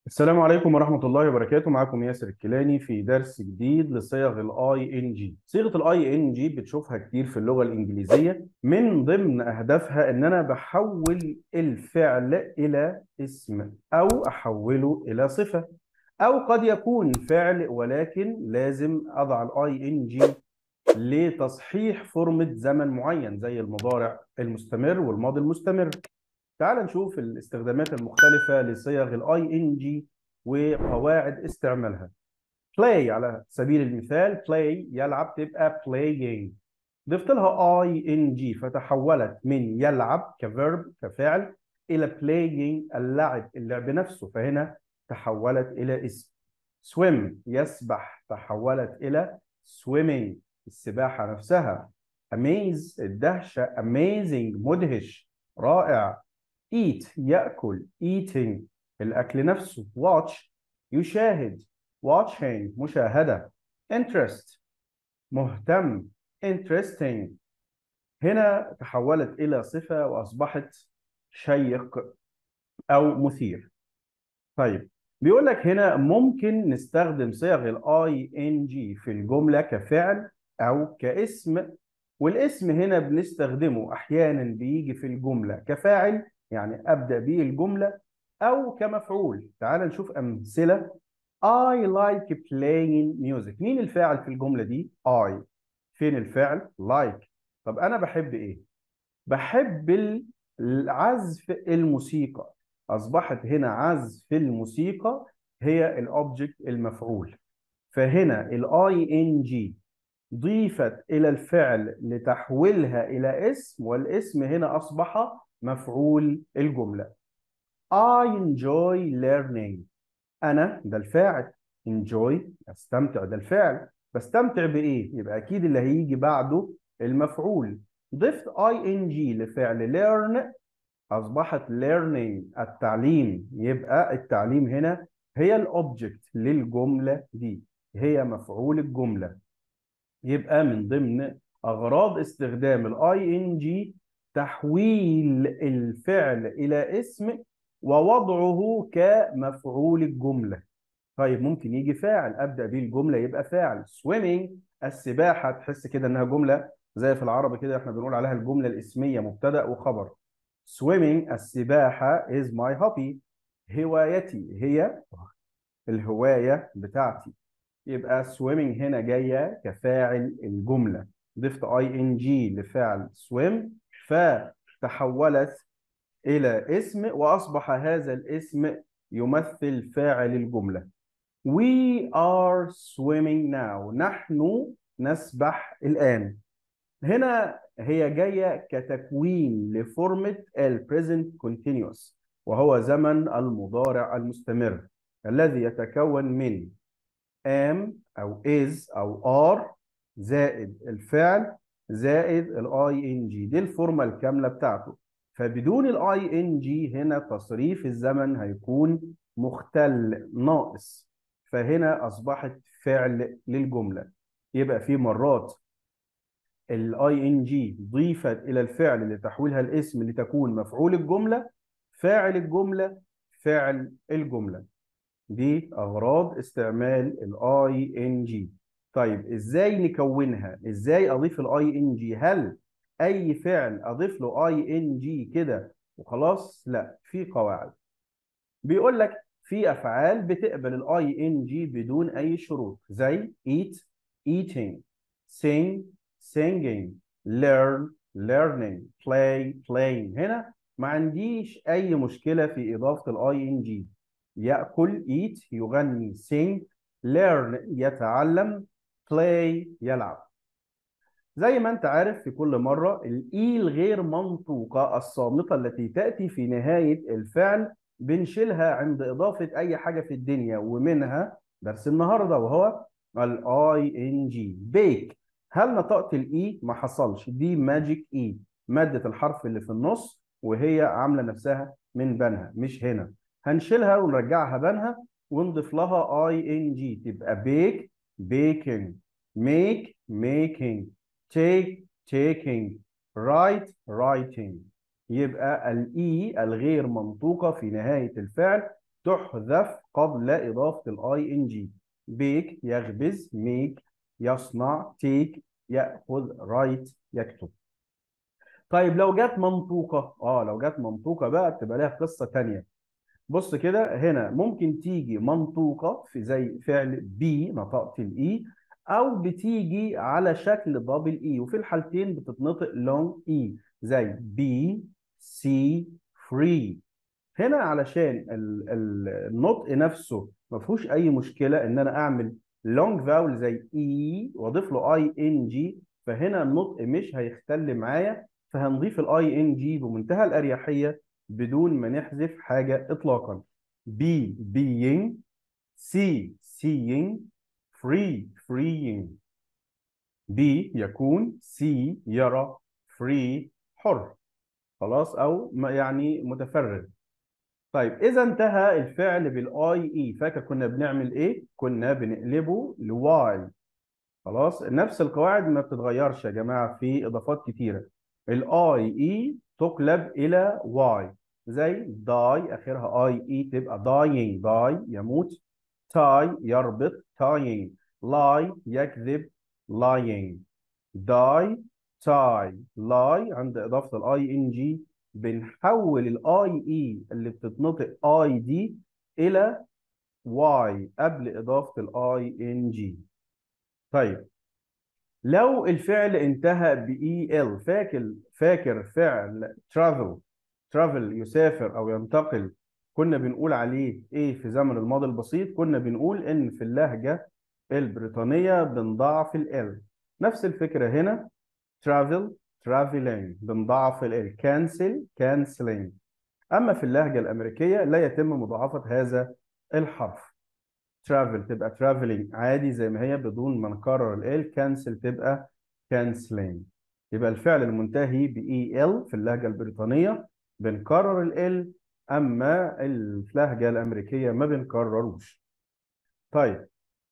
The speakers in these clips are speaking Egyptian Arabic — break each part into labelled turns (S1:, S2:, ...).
S1: السلام عليكم ورحمة الله وبركاته معكم ياسر الكيلاني في درس جديد لصيغ الاي ان جي صيغة الاي ان جي بتشوفها كتير في اللغة الإنجليزية من ضمن أهدافها إن أنا بحول الفعل إلى اسم أو أحوله إلى صفة أو قد يكون فعل ولكن لازم أضع الاي ان جي لتصحيح فورمة زمن معين زي المضارع المستمر والماضي المستمر تعال نشوف الاستخدامات المختلفة لصيغ الاي ان جي وقواعد استعمالها. play على سبيل المثال play يلعب تبقى playing. ضفت لها اي ان جي فتحولت من يلعب كفيرب كفعل الى playing اللعب اللعب نفسه فهنا تحولت الى اسم. swim يسبح تحولت الى swimming السباحة نفسها. amaze الدهشة amazing مدهش رائع eat يأكل eating الأكل نفسه watch يشاهد watching مشاهدة interest مهتم interesting هنا تحولت إلى صفة وأصبحت شيق أو مثير طيب بيقول لك هنا ممكن نستخدم صيغ الاي ان جي في الجملة كفعل أو كاسم والاسم هنا بنستخدمه أحيانا بيجي في الجملة كفاعل يعني ابدا به الجمله او كمفعول تعال نشوف امثله I like playing music مين الفاعل في الجمله دي I فين الفعل like طب انا بحب ايه بحب العزف الموسيقى اصبحت هنا عزف الموسيقى هي الاوبجكت المفعول فهنا الاي ان جي ضيفت الى الفعل لتحويلها الى اسم والاسم هنا اصبح مفعول الجملة I enjoy learning أنا ده الفاعل enjoy أستمتع ده الفعل بستمتع بإيه؟ يبقى أكيد اللي هيجي بعده المفعول ضفت ing لفعل learn أصبحت learning التعليم يبقى التعليم هنا هي الأوبجكت للجملة دي هي مفعول الجملة يبقى من ضمن أغراض استخدام الاي ان جي تحويل الفعل إلى اسم ووضعه كمفعول الجملة طيب ممكن يجي فاعل أبدأ به الجملة يبقى فاعل swimming السباحة تحس كده إنها جملة زي في العربي كده إحنا بنقول عليها الجملة الاسمية مبتدأ وخبر swimming السباحة is my hobby هوايتي هي الهواية بتاعتي يبقى swimming هنا جاية كفاعل الجملة ضفت ing لفعل swim فتحولت إلى اسم وأصبح هذا الاسم يمثل فاعل الجملة We are swimming now نحن نسبح الآن هنا هي جاية كتكوين لفورمة ال present continuous وهو زمن المضارع المستمر الذي يتكون من am أو is أو are زائد الفعل زائد الاي ان جي دي الفورمه الكامله بتاعته فبدون الاي ان جي هنا تصريف الزمن هيكون مختل ناقص فهنا اصبحت فعل للجمله يبقى في مرات الاي ان جي ضيفت الى الفعل لتحويلها الاسم لتكون مفعول الجمله فاعل الجمله فعل الجمله دي اغراض استعمال الاي ان جي طيب ازاي نكونها ازاي اضيف الاي ان جي هل اي فعل اضيف له اي ان جي كده وخلاص لا في قواعد بيقول لك في افعال بتقبل الاي ان جي بدون اي شروط زي eat eating sing singing learn learning play playing هنا ما عنديش اي مشكله في اضافه الاي ان جي ياكل eat يغني sing learn يتعلم play يلعب زي ما انت عارف في كل مرة الاي الغير منطوقة الصامتة التي تأتي في نهاية الفعل بنشيلها عند إضافة أي حاجة في الدنيا ومنها درس النهاردة وهو الاي ان جي بيك هل نطقت الاي ما حصلش دي ماجيك اي مادة الحرف اللي في النص وهي عاملة نفسها من بنها مش هنا هنشيلها ونرجعها بنها ونضيف لها اي ان جي تبقى بيك baking make making take taking write writing يبقى الاي الغير منطوقه في نهايه الفعل تحذف قبل إضافة الاي ان جي بيك يخبز ميك يصنع تيك يأخذ رايت يكتب طيب لو جت منطوقة اه لو جت منطوقة بقى بتبقى لها قصة تانية بص كده هنا ممكن تيجي منطوقة في زي فعل بي نطقت الاي او بتيجي على شكل دبل اي وفي الحالتين بتتنطق لونج اي زي بي سي فري هنا علشان ال- ال- النطق نفسه ما فيهوش اي مشكله ان انا اعمل لونج فاول زي اي واضيف له اي ان جي فهنا النطق مش هيختل معايا فهنضيف الاي ان جي بمنتهى الاريحيه بدون ما نحذف حاجه اطلاقا بي being سي seeing free freeing بي يكون سي يرى فري حر خلاص او ما- يعني متفرغ طيب اذا انتهى الفعل بالاي اي فاكر كنا بنعمل ايه كنا بنقلبه لواي خلاص نفس القواعد ما بتتغيرش يا جماعه في اضافات كتيره الاي اي تقلب الى واي زي داي اخرها اي اي تبقى داينج داي يموت تاي يربط تاينج لاي يكذب lying die tie lie عند اضافه الاي ان جي بنحول الاي اي اللي بتتنطق اي دي الى واي قبل اضافه الاي ان جي طيب لو الفعل انتهى باي ال فاكر فاكر فعل travel travel يسافر او ينتقل كنا بنقول عليه ايه في زمن الماضي البسيط كنا بنقول ان في اللهجه البريطانيه بنضاعف ال نفس الفكره هنا travel traveling بنضاعف ال cancel canceling اما في اللهجه الامريكيه لا يتم مضاعفه هذا الحرف travel تبقى traveling عادي زي ما هي بدون ما نكرر ال cancel تبقى canceling يبقى الفعل المنتهي ب EL في اللهجة البريطانية بنكرر ال أما اللهجة الأمريكية ما بنكرروش طيب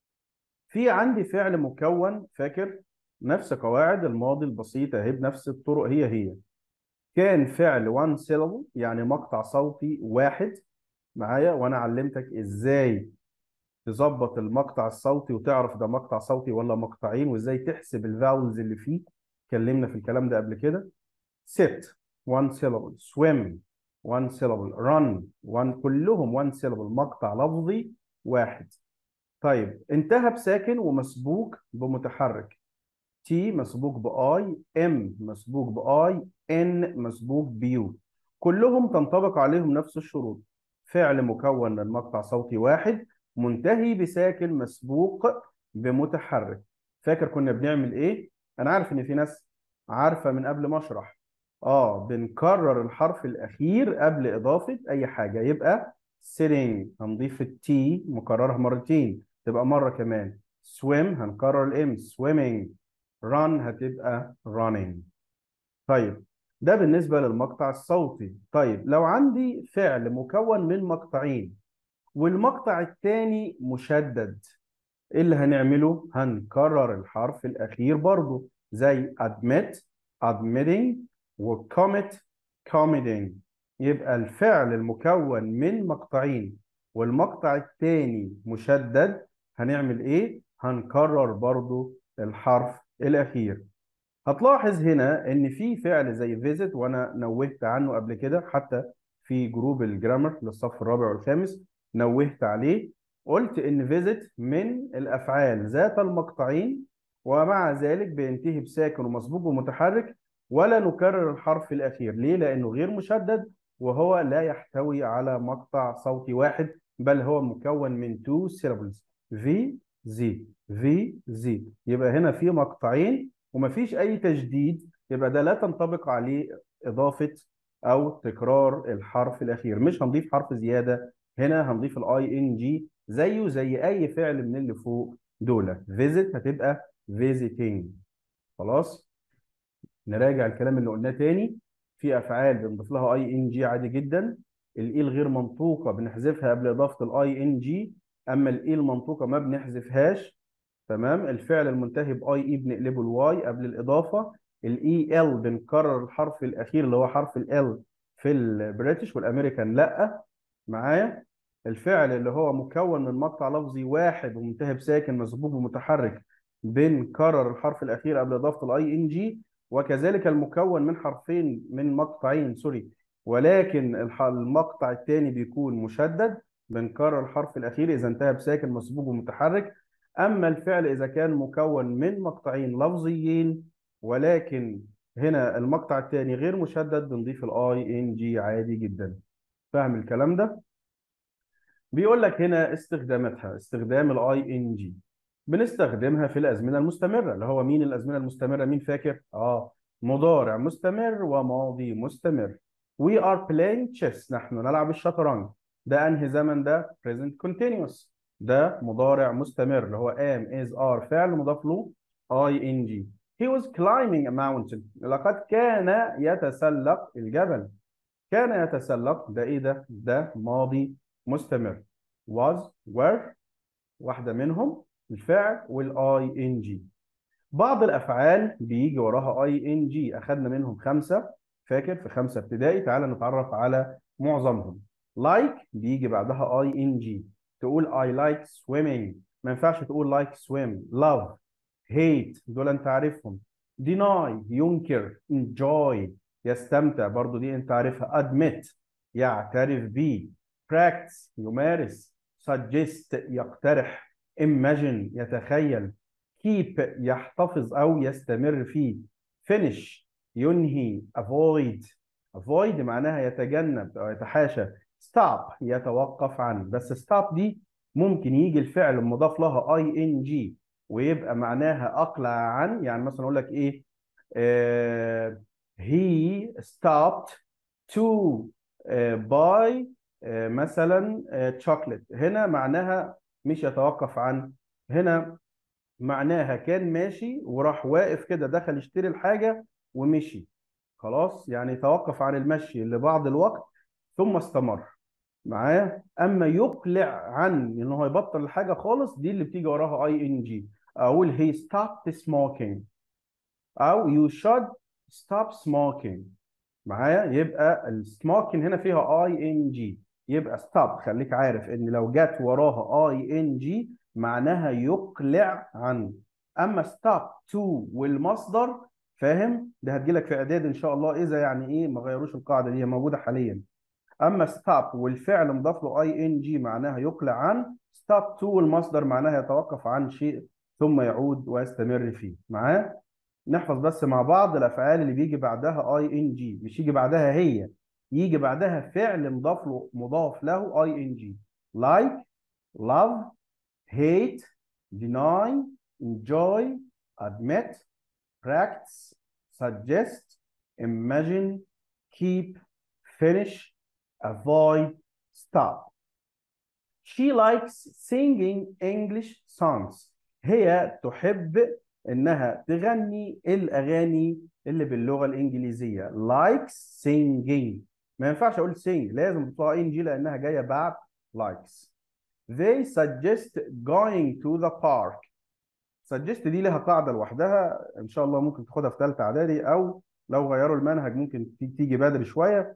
S1: في عندي فعل مكون فاكر نفس قواعد الماضي البسيطة اهي بنفس الطرق هي هي كان فعل one syllable يعني مقطع صوتي واحد معايا وأنا علمتك إزاي تظبط المقطع الصوتي وتعرف ده مقطع صوتي ولا مقطعين وازاي تحسب الفاولز اللي فيه اتكلمنا في الكلام ده قبل كده sit one syllable swim one syllable run one كلهم one syllable مقطع لفظي واحد طيب انتهى بساكن ومسبوق بمتحرك T مسبوق بآي M مسبوق بآي N مسبوق بيو كلهم تنطبق عليهم نفس الشروط فعل مكون من مقطع صوتي واحد منتهي بساكن مسبوق بمتحرك فاكر كنا بنعمل ايه انا عارف ان في ناس عارفه من قبل ما اشرح اه بنكرر الحرف الاخير قبل اضافه اي حاجه يبقى sitting هنضيف التي مكررها مرتين تبقى مره كمان swim هنكرر الام swimming run هتبقى running طيب ده بالنسبه للمقطع الصوتي طيب لو عندي فعل مكون من مقطعين والمقطع الثاني مشدد ايه اللي هنعمله هنكرر الحرف الاخير برضو زي admit admitting وcommit committing يبقى الفعل المكون من مقطعين والمقطع الثاني مشدد هنعمل ايه هنكرر برضو الحرف الاخير هتلاحظ هنا ان في فعل زي visit وانا نوهت عنه قبل كده حتى في جروب الجرامر للصف الرابع والخامس نوهت عليه قلت ان visit من الافعال ذات المقطعين ومع ذلك بينتهي بساكن ومسبوق ومتحرك ولا نكرر الحرف الاخير ليه لانه غير مشدد وهو لا يحتوي على مقطع صوتي واحد بل هو مكون من two syllables في زي في زي يبقى هنا في مقطعين ومفيش اي تجديد يبقى ده لا تنطبق عليه اضافه او تكرار الحرف الاخير مش هنضيف حرف زياده هنا هنضيف الاي ان جي زيه زي اي فعل من اللي فوق دول visit هتبقى visiting خلاص نراجع الكلام اللي قلناه تاني في افعال بنضيف لها اي ان جي عادي جدا الاي الغير منطوقه بنحذفها قبل اضافه الاي ان جي اما الاي المنطوقه ما بنحذفهاش تمام الفعل المنتهي باي اي بنقلبه الواي قبل الاضافه الاي ال بنكرر الحرف الاخير اللي هو حرف ال في البريتش والامريكان لا معايا الفعل اللي هو مكون من مقطع لفظي واحد ومنتهى بساكن مسبوق بمتحرك بنكرر الحرف الاخير قبل اضافه الاي ان جي وكذلك المكون من حرفين من مقطعين سوري ولكن الح- المقطع الثاني بيكون مشدد بنكرر الحرف الاخير اذا انتهى بساكن مسبوق بمتحرك اما الفعل اذا كان مكون من مقطعين لفظيين ولكن هنا المقطع الثاني غير مشدد بنضيف الاي ان جي عادي جدا فاهم الكلام ده بيقول لك هنا استخداماتها استخدام الاي ان جي بنستخدمها في الازمنه المستمره اللي هو مين الازمنه المستمره مين فاكر اه مضارع مستمر وماضي مستمر we are playing chess نحن نلعب الشطرنج ده انهي زمن ده present continuous ده مضارع مستمر اللي هو am is are فعل مضاف له ing he was climbing a mountain لقد كان يتسلق الجبل كان يتسلق ده ايه ده ده ماضي مستمر was were واحده منهم الفعل والاي ان جي بعض الافعال بيجي وراها اي ان جي اخذنا منهم خمسه فاكر في خمسه ابتدائي تعال نتعرف على معظمهم like بيجي بعدها اي ان جي تقول I like swimming ما ينفعش تقول like swim love hate دول انت عارفهم deny ينكر enjoy يستمتع برضو دي انت عارفها admit يعترف بيه practice يمارس suggest يقترح imagine يتخيل keep يحتفظ أو يستمر فيه finish ينهي avoid avoid معناها يتجنب أو يتحاشى stop يتوقف عن بس stop دي ممكن يجي الفعل المضاف لها ing ويبقى معناها أقلع عن يعني مثلا أقول لك إيه آه he stopped to آه buy آه مثلا آه chocolate هنا معناها مش يتوقف عن هنا معناها كان ماشي وراح واقف كده دخل يشتري الحاجة ومشي خلاص يعني توقف عن المشي لبعض الوقت ثم استمر معايا اما يقلع عن ان هو يبطل الحاجه خالص دي اللي بتيجي وراها اي ان جي اقول he stopped smoking او you should stop smoking معايا يبقى السموكينج هنا فيها اي ان جي يبقى ستوب خليك عارف ان لو جت وراها اي ان جي معناها يقلع عن اما ستوب تو والمصدر فاهم ده هتجيلك في اعداد ان شاء الله اذا يعني ايه ما غيروش القاعده دي هي موجوده حاليا اما ستوب والفعل مضاف له اي ان جي معناها يقلع عن ستوب تو والمصدر معناها يتوقف عن شيء ثم يعود ويستمر فيه معاه نحفظ بس مع بعض الافعال اللي بيجي بعدها اي ان جي مش يجي بعدها هي يجي بعدها فعل مضاف له مضاف له اي ان جي like love hate deny enjoy admit practice suggest imagine keep finish avoid stop she likes singing English songs هي تحب انها تغني الاغاني اللي باللغه الانجليزيه likes singing ما ينفعش اقول sing لازم تحطها ان جي لانها جايه بعد likes they suggest going to the park suggest دي لها قاعده لوحدها ان شاء الله ممكن تاخدها في ثالثه اعدادي او لو غيروا المنهج ممكن تيجي بدري شويه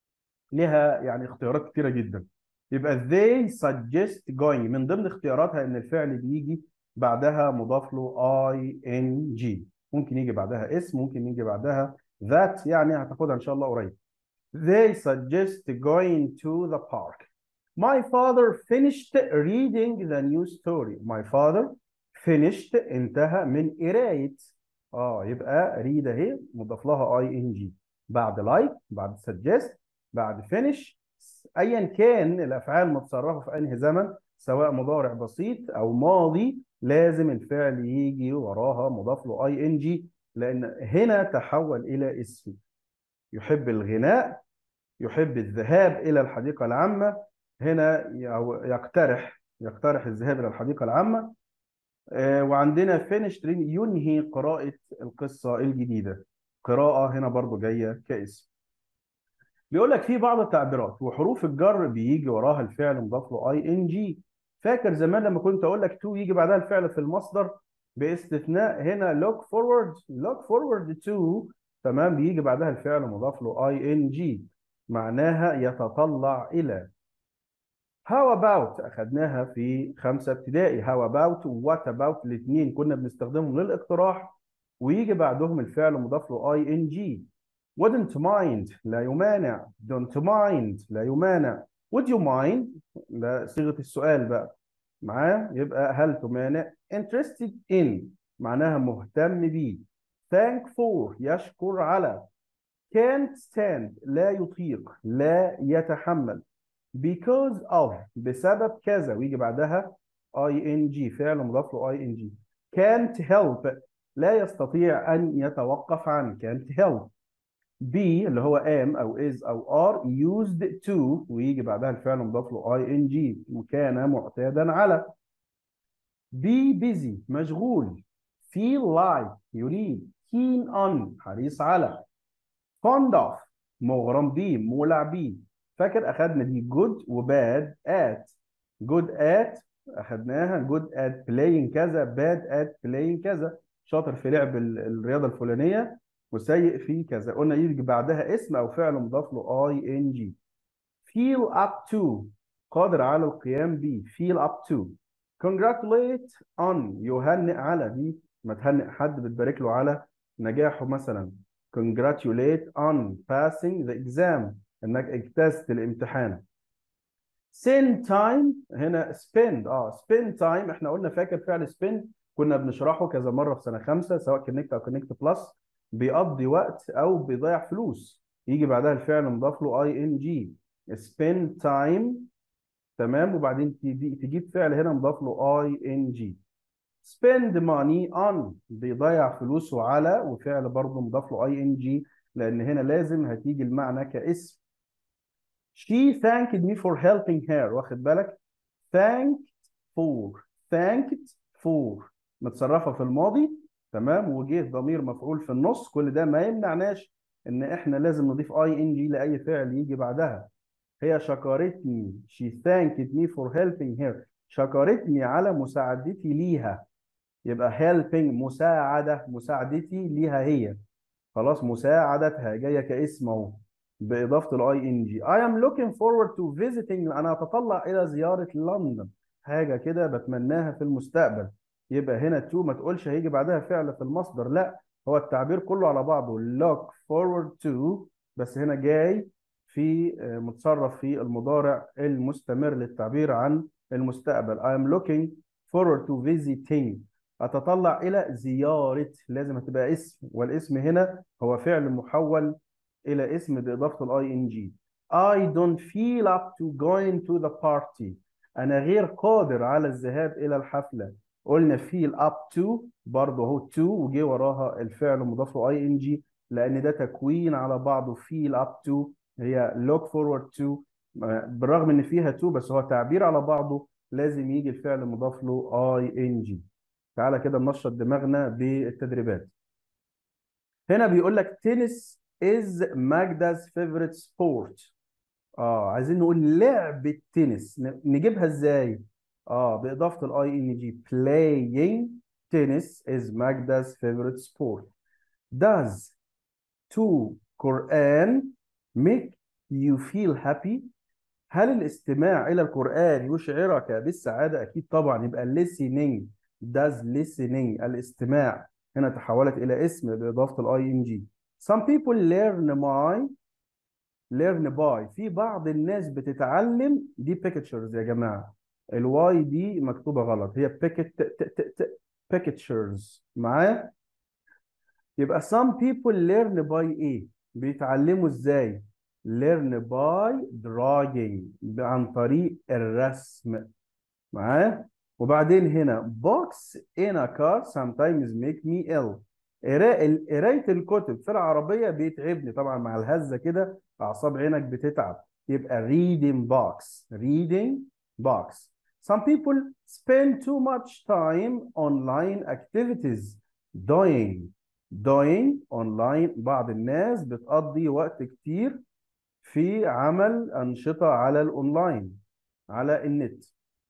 S1: لها يعني اختيارات كتيره جدا يبقى they suggest going من ضمن اختياراتها ان الفعل بيجي بعدها مضاف له اي ان جي ممكن يجي بعدها اسم ممكن يجي بعدها that يعني هتاخدها ان شاء الله قريب they suggest going to the park my father finished reading the new story my father finished انتهى من قرايه اه يبقى read اهي مضاف لها اي ان جي بعد like بعد suggest بعد finish ايا كان الافعال متصرفه في انهي زمن سواء مضارع بسيط او ماضي لازم الفعل يجي وراها مضاف له اي ان جي لان هنا تحول الى اسم يحب الغناء يحب الذهاب الى الحديقه العامه هنا يقترح يقترح الذهاب الى الحديقه العامه وعندنا فينش ينهي قراءه القصه الجديده قراءه هنا برضو جايه كاسم بيقول لك في بعض التعبيرات وحروف الجر بيجي وراها الفعل مضاف له اي ان جي فاكر زمان لما كنت اقول لك تو يجي بعدها الفعل في المصدر باستثناء هنا look forward look forward to تمام بيجي بعدها الفعل مضاف له اي ان جي معناها يتطلع الى how about أخدناها في خمسة ابتدائي how about what about الاثنين كنا بنستخدمهم للاقتراح ويجي بعدهم الفعل مضاف له ing wouldn't mind لا يمانع don't mind لا يمانع would you mind ده صيغة السؤال بقى معاه يبقى هل تمانع interested in معناها مهتم بيه thank for يشكر على can't stand لا يطيق لا يتحمل because of بسبب كذا ويجي بعدها ing فعل مضاف له ing can't help لا يستطيع أن يتوقف عن can't help be اللي هو am أو is أو are used to ويجي بعدها الفعل مضاف له ing وكان معتادا على be busy مشغول feel like يريد keen on حريص على fond of مغرم بيه مولع بيه فاكر اخدنا دي good وباد at good at اخدناها good at playing كذا bad at playing كذا شاطر في لعب الرياضه الفلانيه وسيء في كذا قلنا يجي بعدها اسم او فعل مضاف له ing feel up to قادر على القيام به feel up to congratulate on يهنئ على دي ما تهنئ حد بتبارك له على نجاحه مثلا congratulate on passing the exam انك اجتزت الامتحان spend time هنا spend اه spend time احنا قلنا فاكر فعل spend كنا بنشرحه كذا مره في سنه خمسه سواء كونكت او كونكت بلس بيقضي وقت او بيضيع فلوس يجي بعدها الفعل مضاف له اي ان جي spend time تمام وبعدين تجيب فعل هنا مضاف له اي ان جي spend money on بيضيع فلوسه على وفعل برضه مضاف له اي ان جي لان هنا لازم هتيجي المعنى كاسم she thanked me for helping her واخد بالك thanked for thanked for متصرفه في الماضي تمام وجه ضمير مفعول في النص كل ده ما يمنعناش ان احنا لازم نضيف اي ان جي لاي فعل يجي بعدها هي شكرتني she thanked me for helping her شكرتني على مساعدتي ليها يبقى helping مساعدة مساعدتي ليها هي خلاص مساعدتها جاية كاسم اهو بإضافة الاي ان جي I am looking forward to visiting أنا أتطلع إلى زيارة لندن حاجة كده بتمناها في المستقبل يبقى هنا to ما تقولش هيجي بعدها فعل في المصدر لا هو التعبير كله على بعضه look forward to بس هنا جاي في متصرف في المضارع المستمر للتعبير عن المستقبل I am looking forward to visiting أتطلع إلى زيارة لازم هتبقى اسم والاسم هنا هو فعل محول إلى اسم بإضافة الاي ان جي I don't feel up to going to the party أنا غير قادر على الذهاب إلى الحفلة قلنا feel up to برضه هو to وجي وراها الفعل مضاف له اي ان جي لأن ده تكوين على بعضه feel up to هي look forward to بالرغم ان فيها to بس هو تعبير على بعضه لازم يجي الفعل مضاف له اي ان جي تعالى كده ننشط دماغنا بالتدريبات هنا بيقول لك تنس is ماجدا's favorite sport اه عايزين نقول لعبة تنس نجيبها ازاي اه باضافة الاي ان جي playing tennis is Magda's favorite sport does to Quran make you feel happy هل الاستماع إلى القرآن يشعرك بالسعادة؟ أكيد طبعا يبقى listening does listening الاستماع هنا تحولت إلى اسم بإضافة الاي ان جي some people learn my learn by في بعض الناس بتتعلم دي pictures يا جماعة الواي دي مكتوبة غلط هي picket pictures معايا يبقى some people learn by ايه بيتعلموا ازاي learn by drawing عن طريق الرسم معايا وبعدين هنا books in a car sometimes make me ill قراية الكتب في العربية بيتعبني طبعا مع الهزة كده أعصاب عينك بتتعب يبقى reading box reading box some people spend too much time online activities doing doing online بعض الناس بتقضي وقت كتير في عمل أنشطة على الأونلاين على النت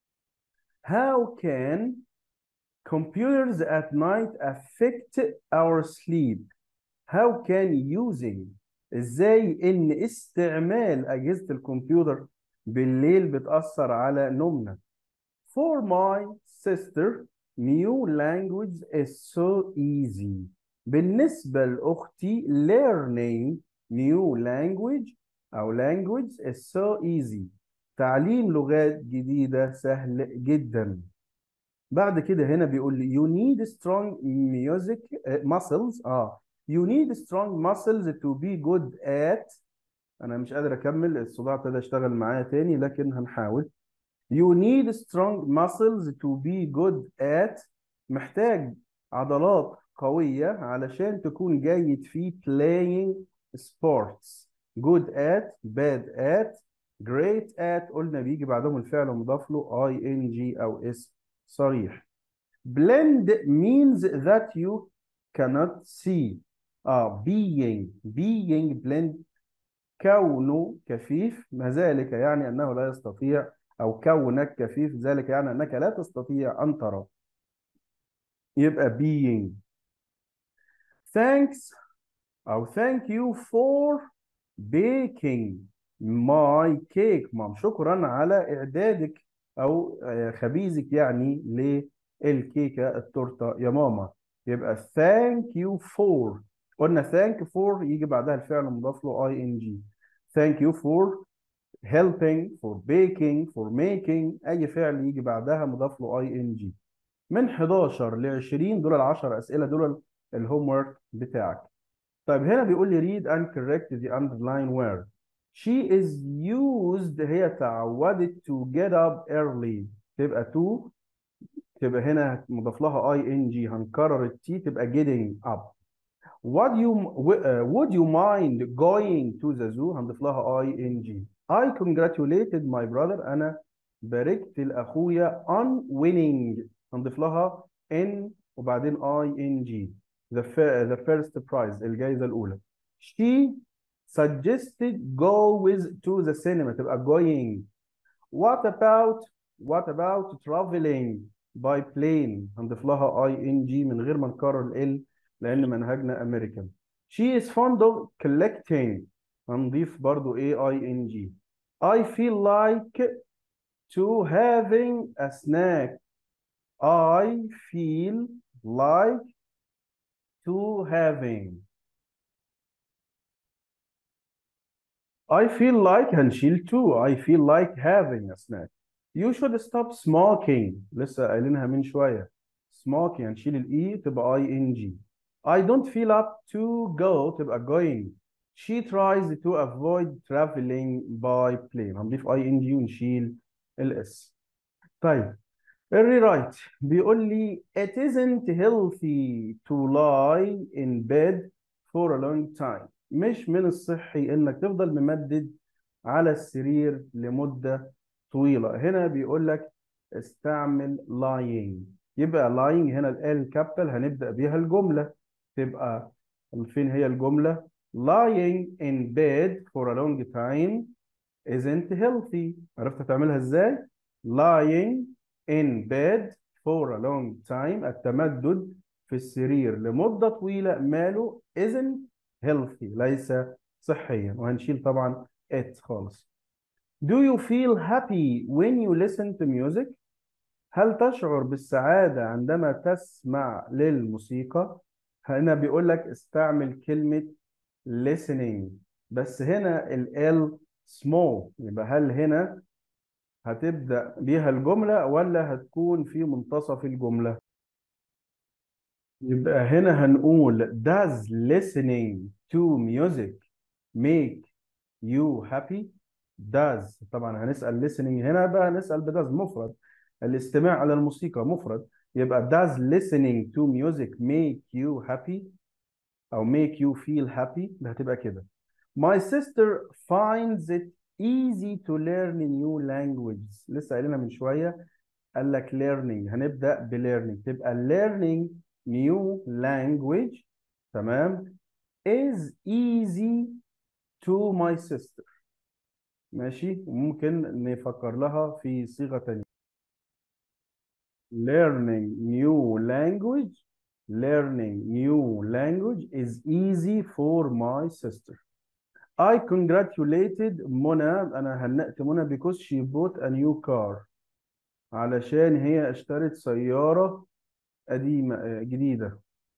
S1: how can computers at night affect our sleep how can using ازاي ان استعمال اجهزه الكمبيوتر بالليل بتأثر على نومنا For my sister new language is so easy بالنسبة لأختي learning new language أو language is so easy تعليم لغات جديدة سهل جدا بعد كده هنا بيقول لي you need strong music uh, muscles اه you need strong muscles to be good at انا مش قادر اكمل الصداع ابتدى يشتغل معايا تاني لكن هنحاول you need strong muscles to be good at محتاج عضلات قوية علشان تكون جيد في playing sports good at bad at great at قلنا بيجي بعدهم الفعل مضاف له ing او اس صريح blend means that you cannot see اه being being blend كونه كفيف ما ذلك يعني انه لا يستطيع او كونك كفيف ذلك يعني انك لا تستطيع ان ترى يبقى being thanks او thank you for baking my cake مام شكرا على اعدادك او خبيزك يعني للكيكه التورته يا ماما يبقى thank you for قلنا thank for يجي بعدها الفعل مضاف له ing thank you for helping for baking for making اي فعل يجي بعدها مضاف له ing من 11 ل 20 دول ال 10 اسئله دول الهوم ورك بتاعك طيب هنا بيقول لي read and correct the underline word she is used هي تعودت to get up early تبقى to تبقى هنا مضاف لها ing هنكرر التي تبقى getting up Would you uh, would you mind going to the zoo هنضيف لها ing I congratulated my brother أنا باركت لأخويا on winning هنضيف لها in وبعدين ing the, the first prize الجائزة الأولى she suggested go with to the cinema تبقى going what about what about traveling by plane هنضيف لها ing من غير ما نكرر ال لان منهجنا امريكان she is fond of collecting هنضيف برضو ايه اي ان جي I feel like to having a snack I feel like to having I feel like هنشيل to I feel like having a snack you should stop smoking لسه قايلينها من شوية smoking هنشيل الاي تبقى اي ان جي I don't feel up to go تبقى going she tries to avoid traveling by plane هنضيف ing ونشيل الاس طيب الريرايت بيقول لي it isn't healthy to lie in bed for a long time مش من الصحي انك تفضل ممدد على السرير لمدة طويلة هنا بيقول لك استعمل lying يبقى lying هنا ال كابيتال هنبدأ بيها الجملة تبقى فين هي الجملة lying in bed for a long time isn't healthy عرفت تعملها ازاي lying in bed for a long time التمدد في السرير لمدة طويلة ماله isn't healthy ليس صحيا وهنشيل طبعا it خالص Do you feel happy when you listen to music؟ هل تشعر بالسعادة عندما تسمع للموسيقى؟ هنا بيقول لك استعمل كلمة listening بس هنا ال L small يبقى هل هنا هتبدأ بيها الجملة ولا هتكون في منتصف الجملة؟ يبقى هنا هنقول does listening to music make you happy؟ does طبعا هنسأل listening هنا بقى هنسأل بداز مفرد الاستماع على الموسيقى مفرد يبقى does listening to music make you happy أو make you feel happy ده هتبقى كده My sister finds it easy to learn new languages لسه قايلينها من شوية قال لك learning هنبدأ ب learning تبقى learning new language تمام is easy to my sister ماشي وممكن نفكر لها في صيغة تانية learning new language learning new language is easy for my sister I congratulated منى أنا هنأت منى because she bought a new car علشان هي اشترت سيارة قديمة آه، جديدة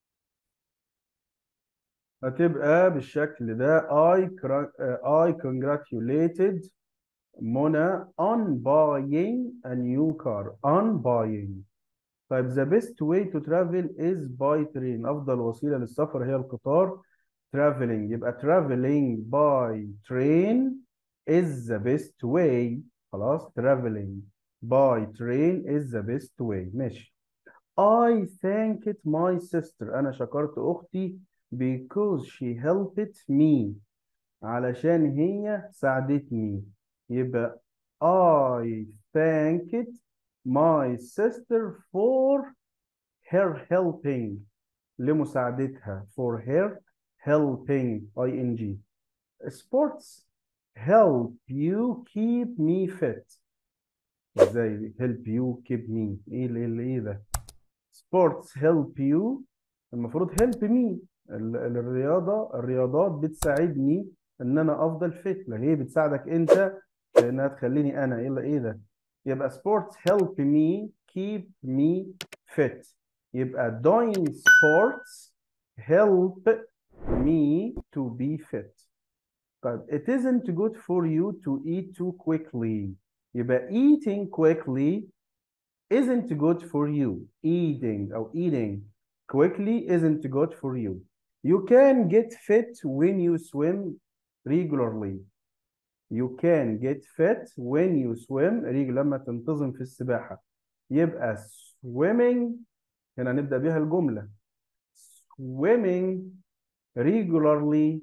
S1: هتبقى بالشكل ده I, cra- آه، I congratulated منى on buying a new car on buying طيب the best way to travel is by train أفضل وسيلة للسفر هي القطار traveling يبقى traveling by train is the best way خلاص traveling by train is the best way ماشي I thanked my sister أنا شكرت أختي because she helped me علشان هي ساعدتني يبقى I thanked my sister for her helping لمساعدتها for her helping ing sports help you keep me fit ازاي help you keep me ايه اللي اللي ايه ده sports help you المفروض help me ال- ال- الرياضة الرياضات بتساعدني ان انا افضل فت لان هي بتساعدك انت في انها تخليني انا ايه اللي- ايه ده يبقى sports help me keep me fit يبقى doing sports help me to be fit طيب it isn't good for you to eat too quickly يبقى eating quickly isn't good for you eating أو eating quickly isn't good for you you can get fit when you swim regularly you can get fit when you swim regularly لما تنتظم في السباحة يبقى swimming هنا نبدأ بها الجملة swimming regularly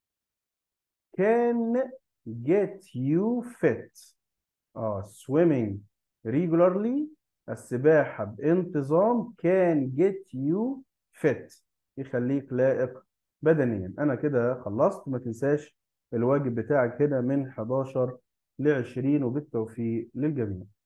S1: can get you fit اه swimming regularly السباحة بانتظام can get you fit يخليك لائق بدنيا أنا كده خلصت ما تنساش الواجب بتاعك هنا من 11 ل 20 وبالتوفيق للجميع